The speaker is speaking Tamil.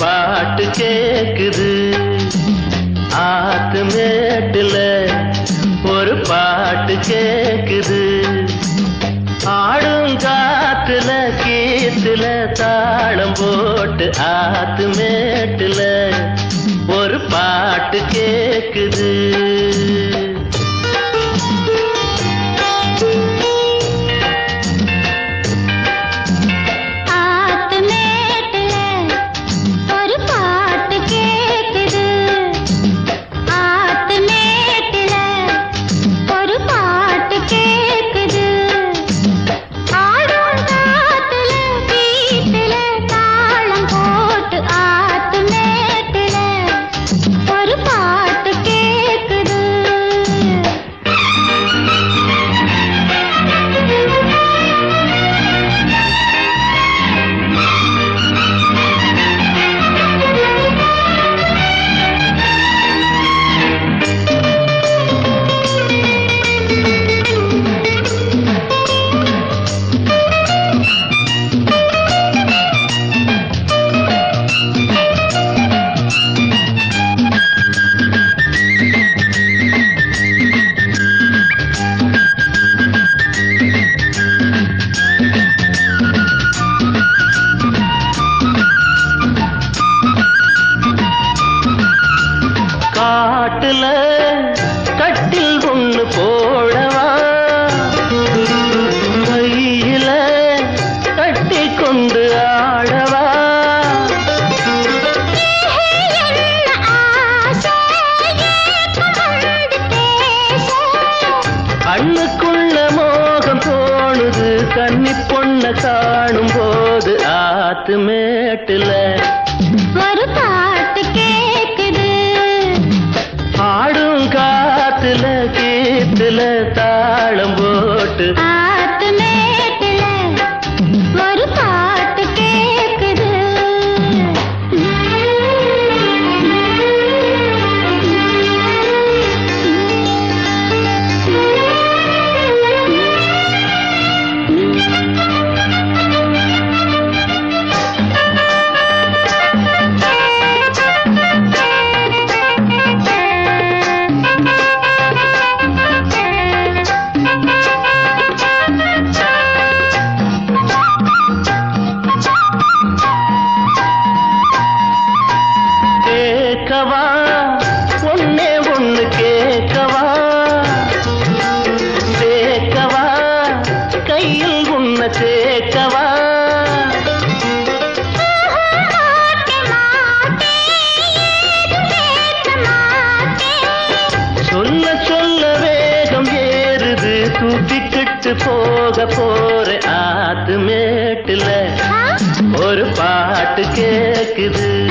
பாட்டு கேக்குது ஆத்து மேட்டுல ஒரு பாட்டு கேக்குது ஆடும் காத்துல கீத்துல தாளம் போட்டு ஆத்து மேட்டுல ஒரு பாட்டு கேக்குது ஆத்து மேட்டுல ஒரு பாட்டு கேக்குது ஆத்து மேட்டுல ஒரு பாட்டு கேக்குது ஆடும் காத்துல வீட்டுல தாளம் போட்டு ஆத்து மேட்டுல ஒரு பாட்டு கேக்குது காட்டுல கட்டில் ஒண்ணு போடவா கையில கட்டி கொண்டு ஆடவா கண்ணுக்குள்ள மோகம் தோணுது கன்னி பொண்ண காணும் போது ஆத்து மேட்டுல ஒரு பாட்டு கேக்குது ஆடும் காத்துல கீத்துல தாளம் போட்டு ஆத்து மேட்டுல ஒரு பாட்டு கேக்குது கேட்கவா ஒன்னே ஒண்ணு கேட்கவா சேர்க்கவா கையில் உன்ன சேர்க்கவா சொல்ல சொல்ல வேகம் ஏறுது தூக்கிக்கிட்டு போக போற ஆத்து மேட்டுல ஒரு பாட்டு கேக்குது